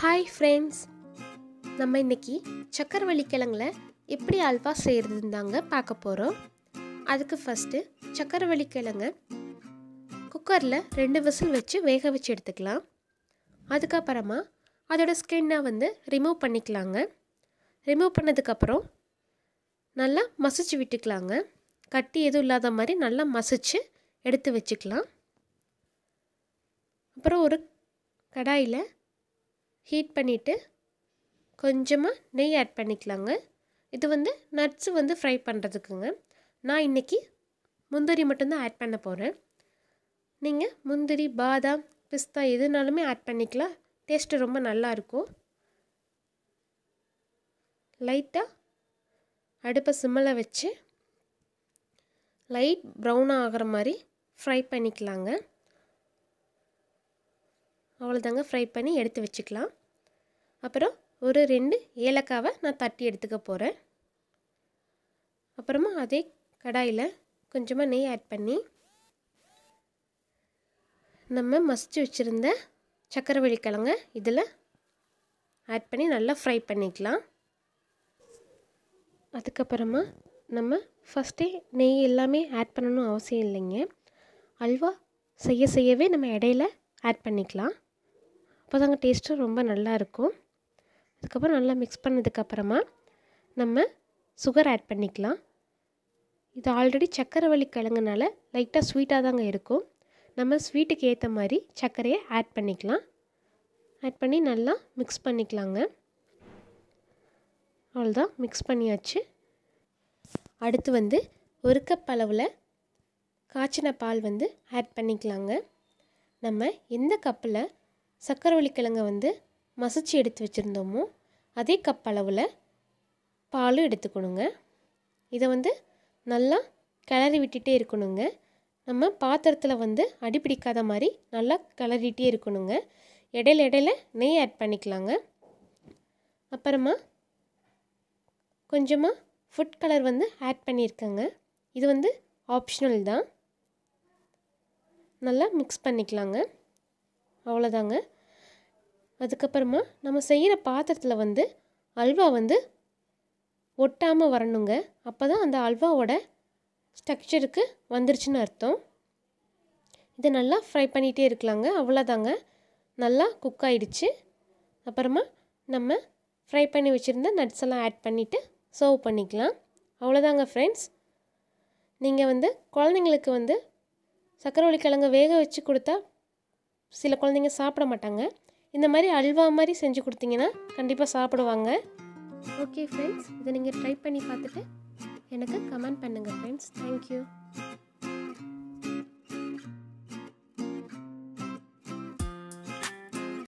hi friends நம்ம இன்னைக்கு சக்கரவள்ளி கிழங்குல எப்படி அல்வா செய்கிறதுன்னு தாங்க பார்க்க போகிறோம் அதுக்கு ஃபஸ்ட்டு சக்கரவள்ளி கிழங்க குக்கரில் ரெண்டு விசில் வச்சு வேக வச்சு எடுத்துக்கலாம் அதுக்கப்புறமா அதோட ஸ்கின்னை வந்து ரிமூவ் பண்ணிக்கலாங்க ரிமூவ் பண்ணதுக்கப்புறம் நல்லா மசிச்சு விட்டுக்கலாங்க கட்டி எதுவும் இல்லாத மாதிரி நல்லா மசிச்சு எடுத்து வச்சுக்கலாம் அப்புறம் ஒரு கடாயில் ஹீட் பண்ணிவிட்டு கொஞ்சமாக நெய் ஆட் பண்ணிக்கலாங்க இது வந்து நட்ஸு வந்து ஃப்ரை பண்ணுறதுக்குங்க நான் இன்றைக்கி முந்திரி மட்டும்தான் ஆட் பண்ண போகிறேன் நீங்கள் முந்திரி பாதாம் பிஸ்தா எதுனாலுமே ஆட் பண்ணிக்கலாம் டேஸ்ட்டு ரொம்ப நல்லாயிருக்கும் லைட்டாக அடுப்பை சிம்மில் வச்சு லைட் ப்ரௌன் ஆகிற மாதிரி ஃப்ரை பண்ணிக்கலாங்க அவ்வளோதாங்க ஃப்ரை பண்ணி எடுத்து வச்சுக்கலாம் அப்புறம் ஒரு ரெண்டு ஏலக்காவை நான் தட்டி எடுத்துக்க போகிறேன் அப்புறமா அதே கடாயில் கொஞ்சமாக நெய் ஆட் பண்ணி நம்ம மசிச்சு வச்சுருந்த சக்கரவள்ளி கிழங்க இதில் ஆட் பண்ணி நல்லா ஃப்ரை பண்ணிக்கலாம் அதுக்கப்புறமா நம்ம ஃபஸ்ட்டே நெய் எல்லாமே ஆட் பண்ணணும் அவசியம் இல்லைங்க அல்வா செய்ய செய்யவே நம்ம இடையில ஆட் பண்ணிக்கலாம் அப்போ தாங்க டேஸ்ட்டும் ரொம்ப நல்லா இருக்கும் அதுக்கப்புறம் நல்லா மிக்ஸ் பண்ணதுக்கப்புறமா நம்ம சுகர் ஆட் பண்ணிக்கலாம் இது ஆல்ரெடி சக்கரவள்ளி கிழங்குனால லைட்டாக ஸ்வீட்டாக தாங்க இருக்கும் நம்ம ஸ்வீட்டுக்கு ஏற்ற மாதிரி சர்க்கரையை ஆட் பண்ணிக்கலாம் ஆட் பண்ணி நல்லா மிக்ஸ் பண்ணிக்கலாங்க அவ்வளோதான் மிக்ஸ் பண்ணியாச்சு அடுத்து வந்து ஒரு கப் அளவில் காய்ச்சின பால் வந்து ஆட் பண்ணிக்கலாங்க நம்ம எந்த கப்பில் சக்கரவள்ளி கிழங்க வந்து மசிச்சு எடுத்து வச்சுருந்தோமோ அதே கப் அளவில் பாலும் எடுத்துக்கணுங்க இதை வந்து நல்லா கிளறி விட்டுட்டே இருக்கணுங்க நம்ம பாத்திரத்தில் வந்து அடி பிடிக்காத மாதிரி நல்லா கிளறிட்டே இருக்கணுங்க இடையில இடையில நெய் ஆட் பண்ணிக்கலாங்க அப்புறமா கொஞ்சமாக ஃபுட் கலர் வந்து ஆட் பண்ணியிருக்கேங்க இது வந்து ஆப்ஷனல் தான் நல்லா மிக்ஸ் பண்ணிக்கலாங்க அவ்வளோதாங்க அதுக்கப்புறமா நம்ம செய்கிற பாத்திரத்தில் வந்து அல்வா வந்து ஒட்டாமல் வரணுங்க அப்போ தான் அந்த அல்வாவோட ஸ்ட்ரக்சருக்கு வந்துருச்சுன்னு அர்த்தம் இதை நல்லா ஃப்ரை பண்ணிகிட்டே இருக்கலாங்க அவ்வளோதாங்க நல்லா குக் ஆகிடுச்சு அப்புறமா நம்ம ஃப்ரை பண்ணி வச்சுருந்த நட்ஸ் எல்லாம் ஆட் பண்ணிவிட்டு சர்வ் பண்ணிக்கலாம் அவ்வளோதாங்க ஃப்ரெண்ட்ஸ் நீங்கள் வந்து குழந்தைங்களுக்கு வந்து சக்கரவள்ளி கிழங்கு வேக வச்சு கொடுத்தா சில குழந்தைங்க சாப்பிட மாட்டாங்க இந்த மாதிரி அல்வா மாதிரி செஞ்சு கொடுத்தீங்கன்னா கண்டிப்பாக சாப்பிடுவாங்க ஓகே ஃப்ரெண்ட்ஸ் இதை நீங்கள் ட்ரை பண்ணி பார்த்துட்டு எனக்கு கமெண்ட் பண்ணுங்கள் ஃப்ரெண்ட்ஸ் தேங்க்யூ